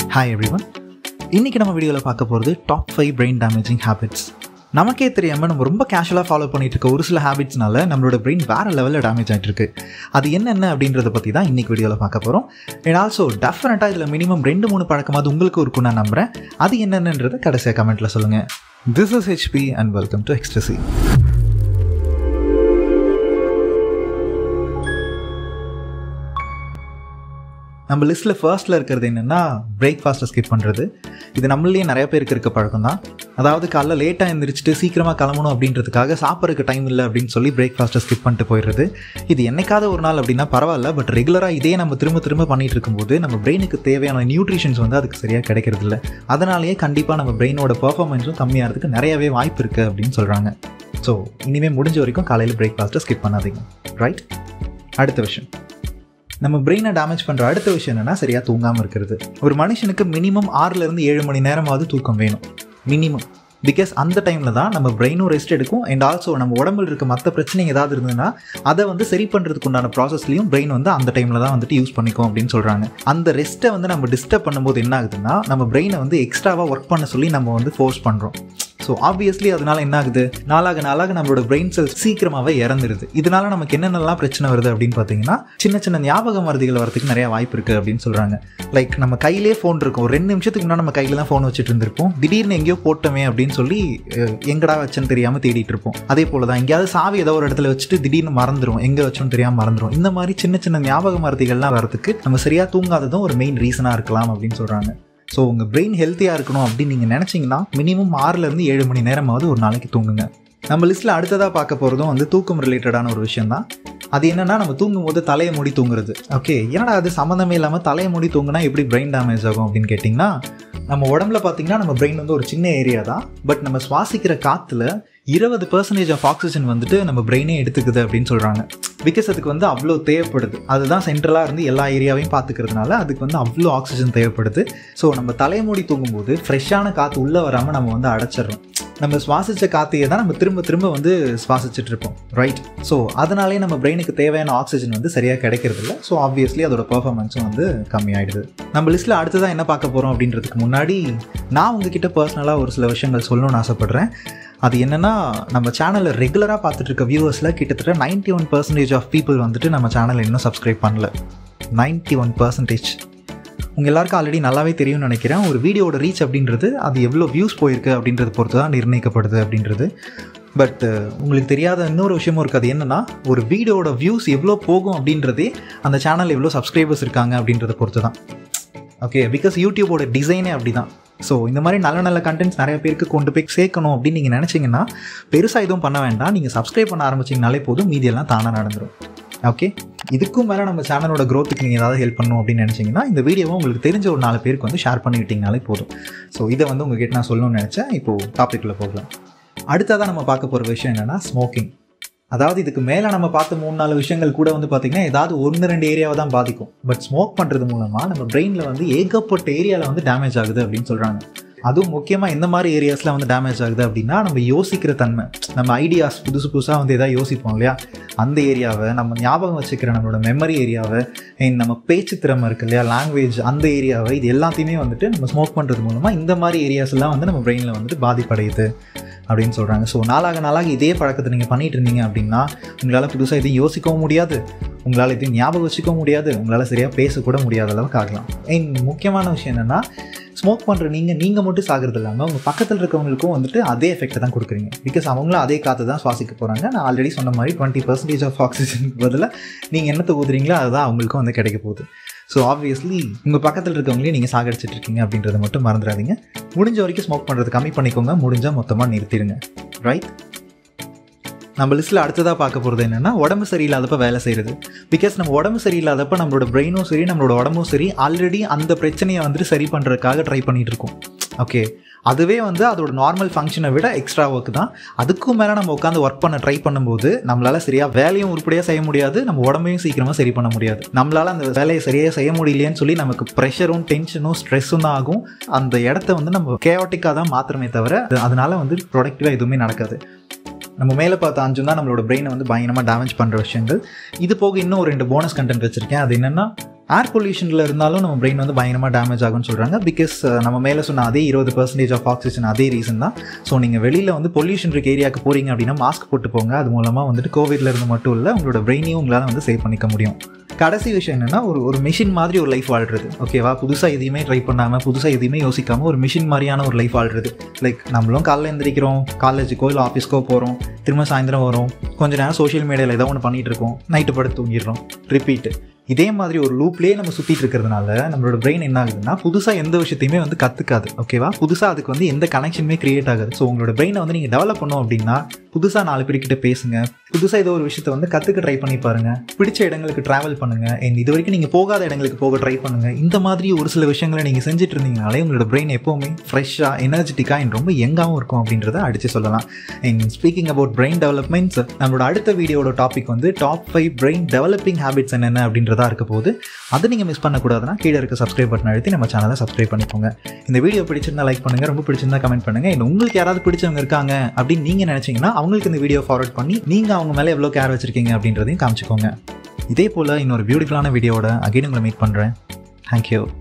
hi everyone இன்னைக்கு நம்ம வீடியோவில் பார்க்க போகிறது top five brain damaging habits நமக்கே தெரியாமல் நம்ம ரொம்ப கேஷுவலாக ஃபாலோ பண்ணிட்டு இருக்க ஒரு சில ஹேபிட்ஸ்னால நம்மளோட பிரெயின் வேறு லெவலில் டேமேஜ் ஆகிட்டு இருக்கு அது என்னென்ன அப்படின்றத பற்றி தான் இன்னைக்கு வீடியோவில் பார்க்க போகிறோம் அண்ட் ஆல்சோ டெஃபினட்டாக இதில் மினிமம் ரெண்டு மூணு பழக்கமாவது உங்களுக்கு இருக்கும் நான் நம்புகிறேன் அது என்னென்னன்றதை கடைசியாக கமெண்ட்டில் சொல்லுங்கள் this is HP and welcome to எக்ஸ்ட்ரஸி நம்ம லிஸ்ட்டில் ஃபர்ஸ்ட்டில் இருக்கிறது என்னென்னா பிரேக்ஃபாஸ்ட்டை ஸ்கிப் பண்ணுறது இது நம்மளே நிறைய பேருக்கு இருக்க பழக்கம் தான் அதாவது காலைல லேட்டாக எழுந்திரிச்சிட்டு சீக்கிரமாக கிளம்பணும் அப்படின்றதுக்காக சாப்பிட்றதுக்கு டைம் இல்லை அப்படின்னு சொல்லி பிரேக்ஃபாஸ்ட்டை ஸ்கிப் பண்ணிட்டு போயிடுறது இது என்னைக்காவது ஒரு நாள் அப்படின்னா பரவாயில்ல பட் ரெகுலராக இதே நம்ம திரும்ப திரும்ப பண்ணிட்டு இருக்கும்போது நம்ம பிரெயினுக்கு தேவையான நியூட்ரிஷன்ஸ் வந்து அதுக்கு சரியாக கிடைக்கிறது இல்லை அதனாலேயே கண்டிப்பாக நம்ம பிரெயினோட பர்ஃபார்மன்ஸும் கம்மியாகிறதுக்கு நிறையவே வாய்ப்பு இருக்குது அப்படின்னு சொல்கிறாங்க ஸோ இனிமேல் முடிஞ்ச வரைக்கும் காலையில் பிரேக்ஃபாஸ்ட்டை ஸ்கிப் பண்ணாதீங்க ரைட் அடுத்த விஷயம் நம்ம பிரெயினை டேமேஜ் பண்ணுற அடுத்த விஷயம் என்னன்னா சரியாக தூங்காமல் இருக்கிறது ஒரு மனுஷனுக்கு மினிமம் ஆறுலேருந்து ஏழு மணி நேரமாவது தூக்கம் வேணும் மினிமம் பிகாஸ் அந்த டைமில் தான் நம்ம பிரெயினும் ரெஸ்ட் எடுக்கும் அண்ட் ஆல்சோ நம்ம உடம்புல இருக்க மற்ற பிரச்சனைங்க ஏதாவது இருந்ததுன்னா அதை வந்து சரி பண்ணுறதுக்கு உண்டான ப்ராசஸ்லையும் பிரெயின் வந்து அந்த டைமில் தான் வந்துட்டு யூஸ் பண்ணிக்கும் அப்படின்னு சொல்கிறாங்க அந்த ரெஸ்ட்டை வந்து நம்ம டிஸ்டர்ப் பண்ணும்போது என்ன ஆகுதுன்னா நம்ம பிரெயினை வந்து எக்ஸ்ட்ராவாக ஒர்க் பண்ண சொல்லி நம்ம வந்து ஃபோர்ஸ் பண்ணுறோம் ஸோ ஆப்வியஸ்லி அதனால என்ன ஆகுது நாளாக நாளாக நம்மளோட பிரெயின் செல்ஸ் சீக்கிரமாகவே இறந்துருது இதனால நமக்கு என்னென்னலாம் பிரச்சனை வருது அப்படின்னு பார்த்தீங்கன்னா சின்ன சின்ன ஞாபக மருதிகள் வரதுக்கு நிறைய வாய்ப்பு இருக்குது அப்படின்னு சொல்கிறாங்க லைக் நம்ம கையிலே ஃபோன் இருக்கும் ஒரு ரெண்டு நிமிஷத்துக்கு முன்னாடி நம்ம கையில் தான் ஃபோன் வச்சுட்டு இருந்திருப்போம் திடீர்னு எங்கேயோ போட்டோமே அப்படின்னு சொல்லி அஹ், எங்கடா வச்சேன்னு தெரியாமல் தேடிட்டு இருப்போம் அதே போல தான் எங்கேயாவது சாவி ஏதோ ஒரு இடத்துல வச்சுட்டு திடீர்னு மறந்துடும் எங்கே வச்சோன்னு தெரியாமல் மறந்துடும் இந்த மாதிரி சின்ன சின்ன ஞாபக மருதிகள்லாம் வரதுக்கு நம்ம சரியாக தூங்காததும் ஒரு மெயின் ரீசனாக இருக்கலாம் அப்படின்னு சொல்கிறாங்க ஸோ உங்கள் பிரெயின் ஹெல்த்தியாக இருக்கணும் அப்படின்னு நீங்கள் நினச்சிங்கன்னா மினிமம் ஆறுலேருந்து ஏழு மணி நேரமாவது ஒரு நாளைக்கு தூங்குங்க நம்ம லிஸ்ட்டில் அடுத்ததாக பார்க்க போகிறதும் வந்து தூக்கம் ரிலேட்டடான ஒரு விஷயம் தான் அது என்னன்னா நம்ம தூங்கும் போது தலையை மூடி தூங்குறது ஓகே என்னடா அது சம்மந்தமே இல்லாமல் தலையை மூடி தூங்குனா எப்படி பிரெயின் டேமேஜ் ஆகும் அப்படின்னு கேட்டிங்கன்னா நம்ம உடம்புல பார்த்தீங்கன்னா நம்ம பிரெயின் வந்து ஒரு சின்ன ஏரியா தான் பட் நம்ம சுவாசிக்கிற காற்றுல இருபது பர்சன்டேஜ் ஆஃப் ஆக்சிஜன் வந்துட்டு நம்ம பிரெயினே எடுத்துக்குது அப்படின்னு சொல்கிறாங்க பிகாஸ் அதுக்கு வந்து அவ்வளோ தேவைப்படுது அதுதான் சென்ட்ரலாக இருந்து எல்லா ஏரியாவையும் பார்த்துக்கிறதுனால அதுக்கு வந்து அவ்வளோ ஆக்சிஜன் தேவைப்படுது ஸோ நம்ம தலைமூடி தூங்கும்போது ஃப்ரெஷ்ஷான காற்று உள்ளே வராமல் நம்ம வந்து அடைச்சிடுறோம் நம்ம சுவாசித்த காற்றையே தான் நம்ம திரும்ப திரும்ப வந்து சுவாசிச்சுட்டு இருப்போம் ரைட் ஸோ அதனாலே நம்ம பிரெயினுக்கு தேவையான ஆக்சிஜன் வந்து சரியாக கிடைக்கிறது இல்லை ஸோ ஆப்வியஸ்லி அதோட பர்ஃபார்மன்ஸும் வந்து கம்மியாயிடுது நம்ம லிஸ்ட்டில் அடுத்ததாக என்ன பார்க்க போகிறோம் அப்படின்றதுக்கு முன்னாடி நான் உங்ககிட்ட பர்சனலாக ஒரு சில விஷயங்கள் சொல்லணும்னு ஆசைப்பட்றேன் அது என்னன்னா நம்ம சேனலை ரெகுலராக பார்த்துட்டு இருக்க வியூவர்ஸில் கிட்டத்தட்ட 91% ஒன் பர்சன்டேஜ் ஆஃப் பீப்புள் வந்துட்டு நம்ம சேனலை இன்னும் சப்ஸ்கிரைப் பண்ணல 91% ஒன் பர்சன்டேஜ் உங்கள் எல்லாருக்கும் ஆல்ரெடி நல்லாவே தெரியும்னு நினைக்கிறேன் ஒரு வீடியோட ரீச் அப்படின்றது அது எவ்வளோ வியூஸ் போயிருக்கு அப்படின்றத பொறுத்து தான் நிர்ணயிக்கப்படுது அப்படின்றது பட் உங்களுக்கு தெரியாத இன்னொரு விஷயமும் இருக்குது அது என்னன்னா ஒரு வீடியோட வியூஸ் எவ்வளோ போகும் அப்படின்றதே அந்த சேனல் எவ்வளோ சப்ஸ்கிரைபர்ஸ் இருக்காங்க அப்படின்றத பொறுத்து தான் ஓகே பிகாஸ் யூடியூபோட டிசைனே அப்படி தான் ஸோ இந்த மாதிரி நல்ல நல்ல கண்டென்ட்ஸ் நிறைய பேருக்கு கொண்டு போய் சேர்க்கணும் அப்படின்னு நீங்கள் நினச்சிங்கன்னா பெருசாக எதுவும் பண்ண வேண்டாம் நீங்கள் சப்ஸ்கிரைப் பண்ண ஆரம்பிச்சிங்கனாலே போதும் மீதியெல்லாம் தானாக நடந்துடும் ஓகே இதுக்கும் மேலே நம்ம சேனலோட க்ரோத்துக்கு நீங்கள் ஏதாவது ஹெல்ப் பண்ணணும் அப்படின்னு நினச்சிங்கன்னா இந்த வீடியோவை உங்களுக்கு தெரிஞ்ச ஒரு நாலு பேருக்கு வந்து ஷேர் பண்ணி விட்டிங்கனாலே போதும் ஸோ இதை வந்து உங்ககிட்ட நான் சொல்லணும்னு நினச்சேன் இப்போது டாப்பிக்கில் போகலாம் அடுத்ததாக நம்ம பார்க்க போகிற விஷயம் என்னென்னா ஸ்மோக்கிங் அதாவது இதுக்கு மேலே நம்ம பார்த்த மூணு நாலு விஷயங்கள் கூட வந்து பார்த்திங்கன்னா ஏதாவது ஒன்று ரெண்டு ஏரியாவை தான் பாதிக்கும் பட் ஸ்மோக் பண்ணுறது மூலமாக நம்ம பிரெயினில் வந்து ஏகப்பட்ட ஏரியாவில் வந்து டேமேஜ் ஆகுது அப்படின்னு சொல்கிறாங்க அதுவும் முக்கியமாக எந்த மாதிரி ஏரியாஸில் வந்து டேமேஜ் ஆகுது அப்படின்னா நம்ம யோசிக்கிற தன்மை நம்ம ஐடியாஸ் புதுசு புதுசாக வந்து எதாவது யோசிப்போம் இல்லையா அந்த ஏரியாவை நம்ம ஞாபகம் வச்சுக்கிற நம்மளோட மெமரி ஏரியாவை and நம்ம பேச்சு திறமை இருக்கு இல்லையா லாங்குவேஜ் அந்த ஏரியாவை இது எல்லாத்தையுமே வந்துட்டு நம்ம ஸ்மோக் பண்ணுறது மூலமாக இந்த மாதிரி ஏரியாஸ் எல்லாம் வந்து நம்ம பிரெயினில் வந்துட்டு பாதிப்படையுது அப்படின்னு சொல்கிறாங்க ஸோ நாளாக நாளாக இதே பழக்கத்தை நீங்கள் பண்ணிட்டு இருந்தீங்க அப்படின்னா உங்களால் புதுசாக எதையும் யோசிக்கவும் முடியாது உங்களால் எதையும் ஞாபகம் வச்சுக்கவும் முடியாது உங்களால் சரியாக பேசக்கூட முடியாத அளவுக்கு ஆகலாம் அண்ட் முக்கியமான விஷயம் என்னென்னா ஸ்மோக் பண்ணுற நீங்கள் நீங்கள் மட்டும் சாகிறது இல்லாமல் உங்கள் பக்கத்தில் இருக்கவங்களுக்கும் வந்துட்டு அதே எஃபெக்ட்டை தான் கொடுக்குறீங்க பிகாஸ் அவங்களும் அதே காற்று தான் சுவாசிக்க போகிறாங்க நான் ஆல்ரெடி சொன்ன மாதிரி டுவெண்ட்டி பர்சன்டேஜ் ஆஃப் ஆக்சிஜனுக்கு பதிலாக நீங்கள் என்னத்தை ஊதுறீங்களோ அதுதான் அவங்களுக்கும் வந்து கிடைக்க போகுது ஸோ ஆப்வியஸ்லி உங்கள் பக்கத்தில் இருக்கவங்களையும் நீங்கள் சாகடிச்சிட்டு இருக்கீங்க அப்படின்றத மட்டும் மறந்துடாதீங்க முடிஞ்ச வரைக்கும் ஸ்மோக் பண்ணுறது கம்மி பண்ணிக்கோங்க முடிஞ்சால் மொத்தமாக நிறுத்திடுங்க ரைட் நம்ம லிஸ்ட்டில் அடுத்ததாக பார்க்க போகிறது என்னென்னா உடம்பு சரியில்லாதப்ப வேலை செய்கிறது பிகாஸ் நம்ம உடம்பு சரியில்லாதப்ப நம்மளோட பிரெயினும் சரி நம்மளோட உடம்பும் சரி ஆல்ரெடி அந்த பிரச்சனையை வந்துட்டு சரி பண்ணுறதுக்காக ட்ரை பண்ணிட்டு இருக்கோம் ஓகே அதுவே வந்து அதோட நார்மல் ஃபங்க்ஷனை விட எக்ஸ்ட்ரா ஒர்க் தான் அதுக்கும் மேலே நம்ம உட்காந்து ஒர்க் பண்ண ட்ரை பண்ணும்போது நம்மளால் சரியாக வேலையும் உருப்படியாக செய்ய முடியாது நம்ம உடம்பையும் சீக்கிரமாக சரி பண்ண முடியாது நம்மளால் அந்த வேலையை சரியாக செய்ய முடியலையேன்னு சொல்லி நமக்கு ப்ரெஷரும் டென்ஷனும் ஸ்ட்ரெஸ்ஸும் தான் ஆகும் அந்த இடத்த வந்து நம்ம கேவட்டிக்காக தான் மாத்திரமே தவிர அதனால வந்து ப்ரொடக்டிவாக எதுவுமே நடக்காது நம்ம மேலே பார்த்த அஞ்சும் தான் நம்மளோட பிரெயினை வந்து பயங்கரமாக டேமேஜ் பண்ணுற விஷயங்கள் இது போக இன்னும் ஒரு ரெண்டு போனஸ் கண்டென்ட் வச்சுருக்கேன் அது என்னென்னா ஏர் பொல்யூஷனில் இருந்தாலும் நம்ம பிரெயின் வந்து பயங்கரமாக டேமேஜ் ஆகும்னு சொல்கிறாங்க பிகாஸ் நம்ம மேலே சொன்ன அதே இருபது பர்சன்டேஜ் ஆஃப் ஆக்சிஜன் அதே ரீசன் தான் ஸோ நீங்கள் வெளியில் வந்து பொல்யூஷன் இருக்க ஏரியாவுக்கு போகிறீங்க அப்படின்னா மாஸ்க் போட்டு போங்க அது மூலமாக வந்துட்டு கோவிட்ல இருந்து மட்டும் இல்லை உங்களோட பிரெயினையும் உங்களால் வந்து சேவ் பண்ணிக்க முடியும் கடைசி விஷயம் என்னென்னா ஒரு ஒரு மிஷின் மாதிரி ஒரு லைஃப் வாழ்றது ஓகேவா புதுசாக எதையுமே ட்ரை பண்ணாமல் புதுசாக எதையுமே யோசிக்காமல் ஒரு மிஷின் மாதிரியான ஒரு லைஃப் வாழ்றது லைக் நம்மளும் காலைல எந்திரிக்கிறோம் காலேஜுக்கோ இல்லை ஆஃபீஸ்க்கோ போகிறோம் திரும்ப சாயந்தரம் வரும் கொஞ்ச நேரம் சோஷியல் மீடியாவில் ஏதோ ஒன்று பண்ணிகிட்டு இருக்கோம் நைட்டு படுத்து தூங்கிடுறோம் ரிப்பீட்டு இதே மாதிரி ஒரு லூப்லேயே நம்ம சுற்றிட்டு இருக்கிறதுனால நம்மளோட பிரெயின் என்ன ஆகுதுன்னா புதுசாக எந்த விஷயத்தையுமே வந்து கற்றுக்காது ஓகேவா புதுசாக அதுக்கு வந்து எந்த கனெக்ஷனுமே கிரியேட் ஆகாது ஸோ உங்களோட பிரெயினை வந்து நீங்கள் டெவலப் பண்ணோம் அப்படின்னா புதுசாக நாலு பேர்கிட்ட பேசுங்க புதுசாக ஏதோ ஒரு விஷயத்தை வந்து கற்றுக்க ட்ரை பண்ணி பாருங்கள் பிடிச்ச இடங்களுக்கு ட்ராவல் பண்ணுங்கள் அண்ட் இது வரைக்கும் நீங்கள் போகாத இடங்களுக்கு போக ட்ரை பண்ணுங்கள் இந்த மாதிரி ஒரு சில விஷயங்களை நீங்கள் செஞ்சுட்டு இருந்தீங்கனாலே உங்களோட பிரெயின் எப்போவுமே ஃப்ரெஷ்ஷாக எனர்ஜெட்டிக்காக அண்ட் ரொம்ப யங்காகவும் இருக்கும் அப்படின்றத அடித்து சொல்லலாம் and speaking about brain developments நம்மளோட அடுத்த வீடியோட டாபிக் வந்து top five brain developing habits என்னென்ன அப்படின்றதா இருக்க போது அதை நீங்கள் மிஸ் பண்ணக்கூடாதுன்னா கீழே இருக்க சப்ஸ்கிரைப் பட்டன் அழுத்தி நம்ம சேனலை சப்ஸ்கிரைப் பண்ணிக்கோங்க இந்த வீடியோ பிடிச்சிருந்தா லைக் பண்ணுங்கள் ரொம்ப பிடிச்சிருந்தா கமெண்ட் பண்ணுங்கள் அண்ட் உங்களுக்கு யாராவது பிடிச்சவங்க இருக்காங்க அப்படின்னு நீங்கள் நினச்சிங்கன்னா அவங்களுக்கு இந்த வீடியோ ஃபார்வர்ட் பண்ணி நீங்கள் அவங்க மேலே எவ்வளோ கேர் வச்சிருக்கீங்க அப்படின்றதையும் காமிச்சிக்கோங்க இதே போல் இன்னொரு பியூட்டிஃபுல்லான வீடியோவோட அகைன் உங்களை மீட் பண்ணுறேன் தேங்க்யூ